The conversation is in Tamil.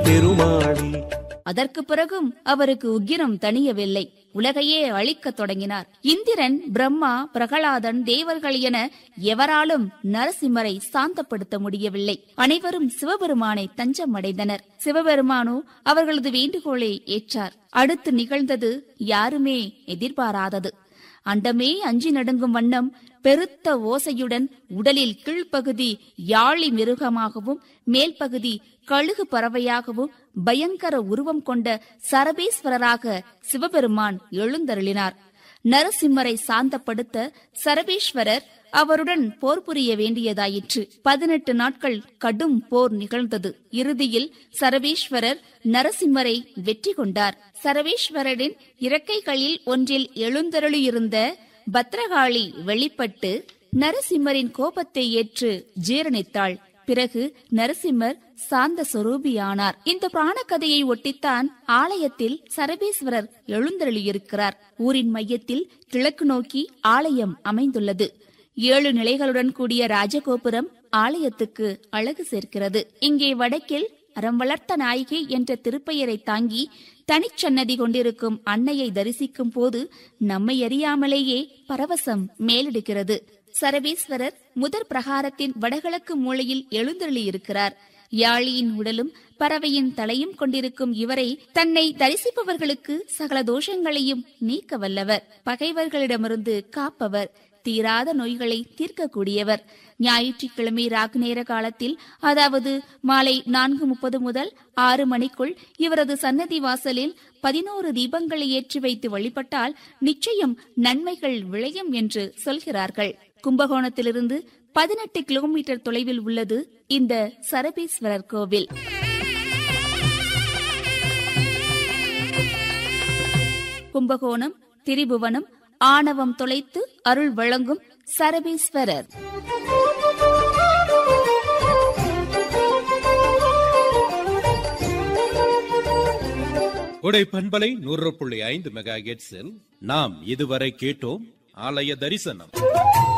பெருமாளே அதற்கு பிறகும் அவருக்கு உக்கிரம் தணியவில்லை உலகையே அழிக்கத் தொடங்கினார் இந்திரன் பிரம்மா பிரகலாதன் தேவர்கள் என எவராலும் நரசிம்மரை சாந்தப்படுத்த முடியவில்லை அனைவரும் சிவபெருமானை தஞ்சம் அடைந்தனர் சிவபெருமானோ அவர்களது வேண்டுகோளை ஏற்றார் அடுத்து நிகழ்ந்தது யாருமே எதிர்பாராதது அண்டமே அஞ்சி நடுங்கும் வண்ணம் பெருத்த ஓசையுடன் உடலில் கீழ்ப்பகுதி யாழி மிருகமாகவும் மேல்பகுதி கழுகு பறவையாகவும் பயங்கர உருவம் கொண்ட சரபேஸ்வரராக சிவபெருமான் எழுந்தருளினார் நரசிம்மரை சாந்தப்படுத்த சரபேஸ்வரர் அவருடன் போர் புரிய வேண்டியதாயிற்று பதினெட்டு நாட்கள் கடும் போர் நிகழ்ந்தது இறுதியில் சரபேஸ்வரர் நரசிம்மரை வெற்றி கொண்டார் சரபேஸ்வரரின் இறக்கைகளில் ஒன்றில் எழுந்தருளியிருந்த பத்ரகாளி வெளிப்பட்டு நரசிம்மரின் கோபத்தை ஏற்று ஜீரணித்தாள் பிறகு நரசிம்மர் சாந்த சொரூபியானார் இந்த புராண கதையை ஒட்டித்தான் ஆலயத்தில் சரபேஸ்வரர் எழுந்தருளியிருக்கிறார் ஊரின் மையத்தில் கிழக்கு நோக்கி ஆலயம் அமைந்துள்ளது ஏழு நிலைகளுடன் கூடிய ராஜகோபுரம் ஆலயத்துக்கு அழகு சேர்க்கிறது இங்கே வடக்கில் அறம் வளர்த்த நாயகி என்ற திருப்பெயரை தாங்கி தனிச்சன்னதி கொண்டிருக்கும் அன்னையை தரிசிக்கும் போது நம்மை அறியாமலேயே பரவசம் மேலெடுக்கிறது சரபேஸ்வரர் முதற் பிரகாரத்தின் வடகிழக்கு மூலையில் எழுந்தருளியிருக்கிறார் யாழியின் உடலும் பறவையின் தலையும் கொண்டிருக்கும் இவரை தன்னை தரிசிப்பவர்களுக்கு சகல தோஷங்களையும் நீக்க வல்லவர் பகைவர்களிடமிருந்து காப்பவர் தீராத நோய்களை தீர்க்கக்கூடியவர் ஞாயிற்றுக்கிழமை ராகு நேர காலத்தில் அதாவது மாலை நான்கு முப்பது முதல் ஆறு மணிக்குள் இவரது சன்னதி வாசலில் பதினோரு தீபங்களை ஏற்றி வைத்து வழிபட்டால் நிச்சயம் நன்மைகள் விளையும் என்று சொல்கிறார்கள் கும்பகோணத்திலிருந்து பதினெட்டு கிலோமீட்டர் தொலைவில் உள்ளது இந்த சரபீஸ்வரர் கோவில் கும்பகோணம் திரிபுவனம் ஆணவம் தொலைத்து அருள் வழங்கும் சரபீஸ்வரர் கொடை பண்பலை நூறு புள்ளி ஐந்து மெகா நாம் இதுவரை கேட்டோம் ஆலய தரிசனம்